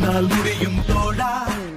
உன்னால் முடியும் தோழா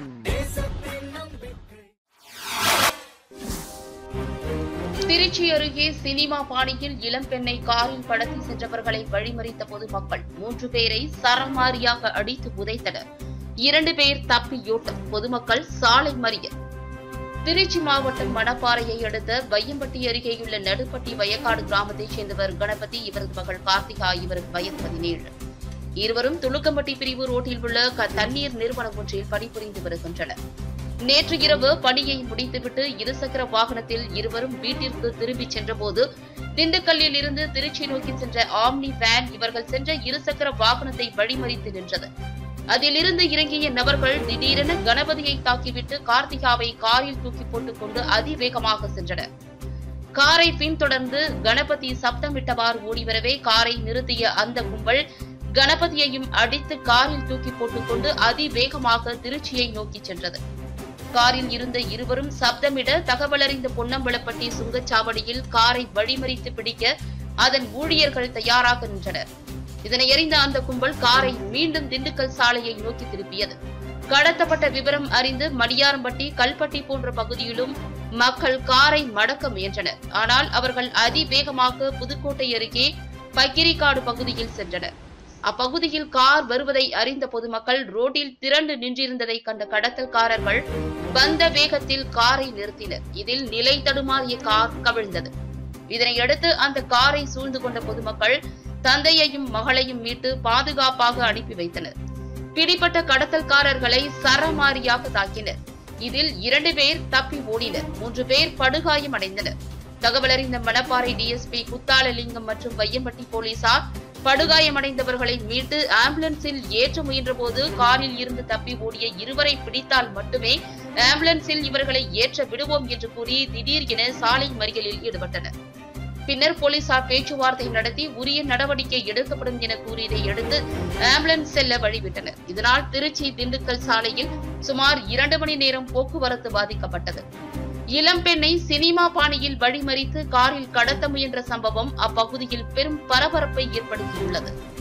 திருச்சி அருகே சினிமா பாணியில் இளம்பெண்ணை காரில் கடத்தி சென்றவர்களை வழிமறித்த பொதுமக்கள் மூன்று பேரை சரமாரியாக அடித்து உதைத்தனர் இரண்டு பேர் தப்பியோட்டம் பொதுமக்கள் சாலை மறியல் திருச்சி மாவட்டம் மணப்பாறையை அடுத்த வையம்பட்டி அருகேயுள்ள நடுப்பட்டி வயக்காடு கிராமத்தைச் சேர்ந்தவர் கணபதி இவரது மகள் கார்த்திகா இவருக்கு வயது பதினேழு இருவரும் துலுக்கம்பட்டி பிரிவு ரோட்டில் உள்ள க- தண்ணீர் நிறுவனம் ஒன்றில் பணிபுரிந்து வருகின்றனர் நேற்று இரவு பணியை முடித்துவிட்டு இருசக்கர வாகனத்தில் இருவரும் வீட்டிற்கு திரும்பிச் சென்றபோது திண்டுக்கல்லில் இருந்து திருச்சி நோக்கி சென்ற ஆம்னி வேன் இவர்கள் சென்ற இருசக்கர வாகனத்தை வழிமறித்து நின்றது அதிலிருந்து இறங்கிய நபர்கள் திடீரென கணபதியை தாக்கிவிட்டு கார்த்திகாவை காரில் தூக்கி போட்டுக் கொண்டு அதிவேகமாக சென்றனர் காரை பின்தொடர்ந்து கணபதி சப்தமிட்டவாறு ஓடிவரவே காரை நிறுத்திய அந்த கும்பல் கணபதியையும் அடித்து காரில் தூக்கி போட்டுக்கொண்டு அதிவேகமாக திருச்சியை நோக்கி சென்றது காரில் இருந்த இருவரும் சப்தமிட தகவலறிந்த பொன்னம்பலப்பட்டி சுங்கச்சாவடியில் காரை வழிமறித்து பிடிக்க அதன் ஊழியர்கள் தயாராக நின்றனர் இதனை அறிந்த அந்த கும்பல் காரை மீண்டும் திண்டுக்கல் சாலையை நோக்கி திருப்பியது கடத்தப்பட்ட விவரம் அறிந்து மணியாரம்பட்டி கல்பட்டி போன்ற பகுதியிலும் மக்கள் காரை மடக்க முயன்றனர் ஆனால் அவர்கள் அதிவேகமாக புதுக்கோட்டை அருகே பக்கிரிக்காடு பகுதியில் சென்றனர் அப்பகுதியில் கார் வருவதை அறிந்த பொதுமக்கள் ரோட்டில் திரண்டு நின்றிருந்ததை கண்ட கடத்தல்காரர்கள் வந்த வேகத்தில் காரை நிறுத்தினர் இதில் நிலை தடுமாறிய கார் கவிழ்ந்தது இதனையடுத்து அந்த காரை சூழ்ந்து கொண்ட பொதுமக்கள் தந்தையையும் மகளையும் மீட்டு பாதுகாப்பாக அனுப்பி வைத்தனர் பிடிப்பட்ட கடத்தல்காரர்களை சரமாரியாக தாக்கினர் இதில் இரண்டு பேர் தப்பி ஓடினர் மூன்று பேர் படுகாயம் அடைந்தனர் தகவலறிந்த மணப்பாறை டிஎஸ்பி குத்தாலலிங்கம் மற்றும் வையம்பட்டி போலீசார் படுகாயமடைந்தவர்களை மீட்டு ஆம்புலன்ஸில் ஏற்ற முயன்றபோது காரில் இருந்து தப்பி ஓடிய இருவரை பிடித்தால் மட்டுமே ஆம்புலன்ஸில் இவர்களை ஏற்ற விடுவோம் என்று கூறி திடீர் என சாலை மறியலில் ஈடுபட்டனர் பின்னர் போலீசார் பேச்சுவார்த்தை நடத்தி உரிய நடவடிக்கை எடுக்கப்படும் என கூறியதை அடுத்து ஆம்புலன்ஸ் செல்ல வழிவிட்டனர் இதனால் திருச்சி திண்டுக்கல் சாலையில் சுமார் இரண்டு மணி நேரம் போக்குவரத்து பாதிக்கப்பட்டது இளம்பெண்ணை சினிமா பாணியில் வழிமறித்து காரில் கடத்த முயன்ற சம்பவம் அப்பகுதியில் பெரும் பரபரப்பை ஏற்படுத்தியுள்ளது